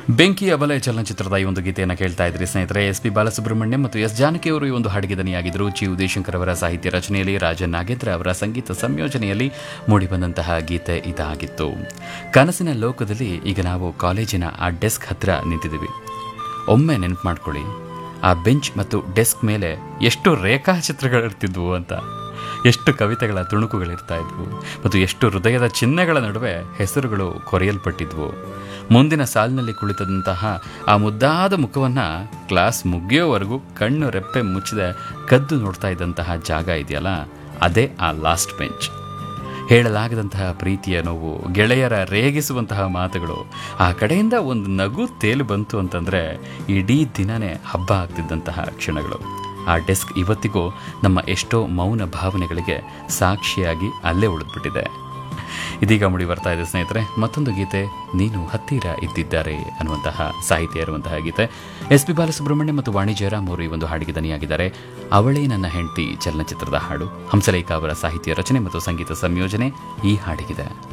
ಬೆಂಕಿ ಅಬಲೆ ಚಲನಚಿತ್ರದ ಈ ಒಂದು ಗೀತೆಯನ್ನು ಕೇಳ್ತಾ ಇದ್ರಿ ಸ್ನೇಹಿತರೆ ಎಸ್ ಪಿ ಬಾಲಸುಬ್ರಹ್ಮಣ್ಯಂ ಮತ್ತು ಎಸ್ ಜಾನಕಿ ಅವರು ಈ ಒಂದು ಹಾಡಿಗೆ ದನಿಯಾಗಿದ್ದರು ಜಿ ಉದಯಶಂಕರ್ ಅವರ ಸಾಹಿತ್ಯ ರಚನೆಯಲ್ಲಿ ರಾಜನ್ ನಾಗೇಂದ್ರ ಅವರ ಸಂಗೀತ ಸಂಯೋಜನೆಯಲ್ಲಿ ಮೂಡಿಬಂದಂತಹ ಗೀತೆ ಇದಾಗಿತ್ತು ಕನಸಿನ ಲೋಕದಲ್ಲಿ ಈಗ ನಾವು ಕಾಲೇಜಿನ ಆ ಡೆಸ್ಕ್ ಹತ್ರ ನಿಂತಿದ್ದೀವಿ ಒಮ್ಮೆ ನೆನಪು ಮಾಡ್ಕೊಳ್ಳಿ ಆ ಬೆಂಚ್ ಮತ್ತು ಡೆಸ್ಕ್ ಮೇಲೆ ಎಷ್ಟು ರೇಖಾಚಿತ್ರಗಳಿರ್ತಿದ್ವು ಅಂತ ಎಷ್ಟು ಕವಿತೆಗಳ ತುಣುಕುಗಳಿರ್ತಾ ಇದ್ವು ಮತ್ತು ಎಷ್ಟು ಹೃದಯದ ಚಿಹ್ನೆಗಳ ನಡುವೆ ಹೆಸರುಗಳು ಕೊರೆಯಲ್ಪಟ್ಟಿದ್ವು ಮುಂದಿನ ಸಾಲಿನಲ್ಲಿ ಕುಳಿತಂತಹ ಆ ಮುದ್ದಾದ ಮುಖವನ್ನು ಕ್ಲಾಸ್ ಮುಗಿಯೋವರೆಗೂ ಕಣ್ಣು ರೆಪ್ಪೆ ಮುಚ್ಚದೆ ಕದ್ದು ನೋಡ್ತಾ ಇದ್ದಂತಹ ಜಾಗ ಇದೆಯಲ್ಲ ಅದೇ ಆ ಲಾಸ್ಟ್ ಬೆಂಚ್ ಹೇಳಲಾಗದಂತಹ ಪ್ರೀತಿಯ ನೋವು ಗೆಳೆಯರ ರೇಗಿಸುವಂತಹ ಮಾತುಗಳು ಆ ಕಡೆಯಿಂದ ಒಂದು ನಗು ತೇಲು ಬಂತು ಅಂತಂದರೆ ಇಡೀ ದಿನನೇ ಹಬ್ಬ ಆಗ್ತಿದ್ದಂತಹ ಕ್ಷಣಗಳು ಆ ಡೆಸ್ಕ್ ಇವತ್ತಿಗೂ ನಮ್ಮ ಎಷ್ಟೋ ಮೌನ ಭಾವನೆಗಳಿಗೆ ಸಾಕ್ಷಿಯಾಗಿ ಅಲ್ಲೇ ಉಳಿದ್ಬಿಟ್ಟಿದೆ ಇದೀಗ ಮುಡಿ ಬರ್ತಾ ಇದೆ ಸ್ನೇಹಿತರೆ ಮತ್ತೊಂದು ಗೀತೆ ನೀನು ಹತ್ತಿರ ಇದ್ದಿದ್ದಾರೆ ಅನ್ನುವಂತಹ ಸಾಹಿತ್ಯ ಇರುವಂತಹ ಗೀತೆ ಎಸ್ ಪಿ ಬಾಲಸುಬ್ರಹ್ಮಣ್ಯ ಮತ್ತು ವಾಣಿ ಜಯರಾಮ್ ಅವರು ಈ ಒಂದು ಹಾಡಿಗೆ ದನಿಯಾಗಿದ್ದಾರೆ ಅವಳೇ ನನ್ನ ಹೆಂಡತಿ ಚಲನಚಿತ್ರದ ಹಾಡು ಹಂಸಲೇಖ ಅವರ ಸಾಹಿತ್ಯ ರಚನೆ ಮತ್ತು ಸಂಗೀತ ಸಂಯೋಜನೆ ಈ ಹಾಡಿಗಿದೆ